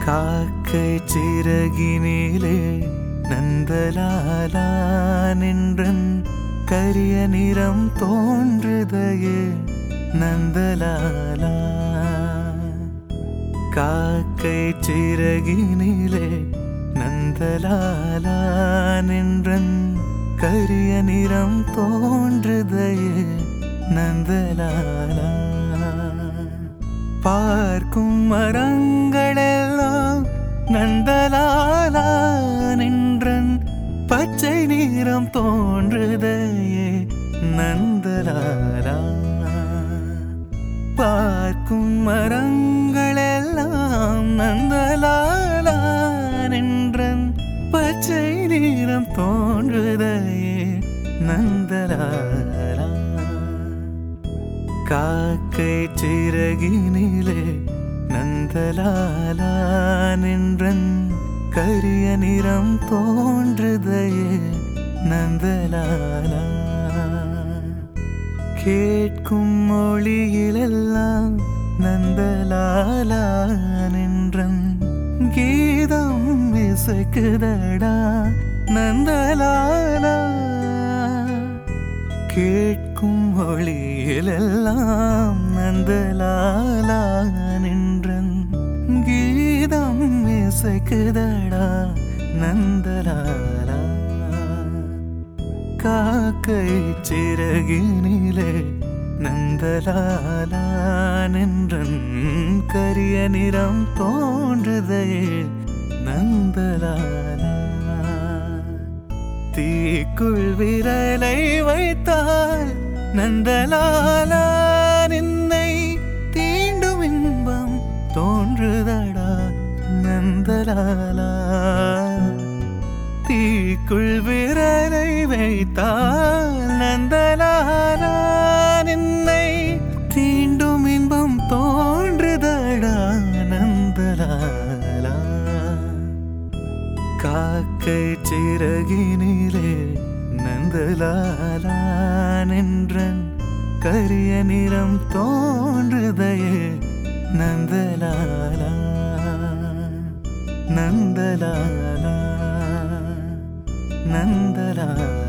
காக்கை சிறகினிலே நந்தலாலா நின்றன் கரிய நிறம் தோன்றுதையே நந்தலாலா காக்கை சிறகினிலே நந்தலாலா நின்றன் கரிய நிறம் தோன்றுதையே நந்தலாலா பார்க்கும் மரங்களெல்லாம் நந்தலாலா நின்றன் பச்சை நிறம் தோன்றுதையே நந்தலாலா பார்க்கும் மரங்களெல்லாம் நந்தலாலா நின்றன் பச்சை நிறம் தோன்றுதையே நந்தலாலா காக்கை சிறகினிலே நந்தலாலா நின்றன் கரிய நிறம் தோன்றுதையே நந்தலாலா கேட்கும் மொழியிலெல்லாம் நந்தலாலா நின்றன் கீதம் இசைக்குதடா நந்தலாலா கேட்கும் மொழியிலெல்லாம் நந்தலாலா நின்றன் கீதம் இசைக்குதடா நந்தலாலா காக்கை சிறகினிலே நந்தலாலா நின்றன் கரிய நிறம் தோன்றுதையே நந்தலாலா தீக்குள் விரலை வைத்தால் நந்தலாலா நின்னை தீண்டும் இன்பம் தோன்றுதடா நந்தலாலா தீக்குள் விரலை வைத்தால் நந்தலாலா நின்னை தீண்டும் இன்பம் தோன்றுதடா நந்தலாலா காக்கை சிறகினிலே நந்தலாலா நின்றன் கரிய நிறம் தோன்றுதையே நந்தலாலா நந்தலாலா நந்தலாலா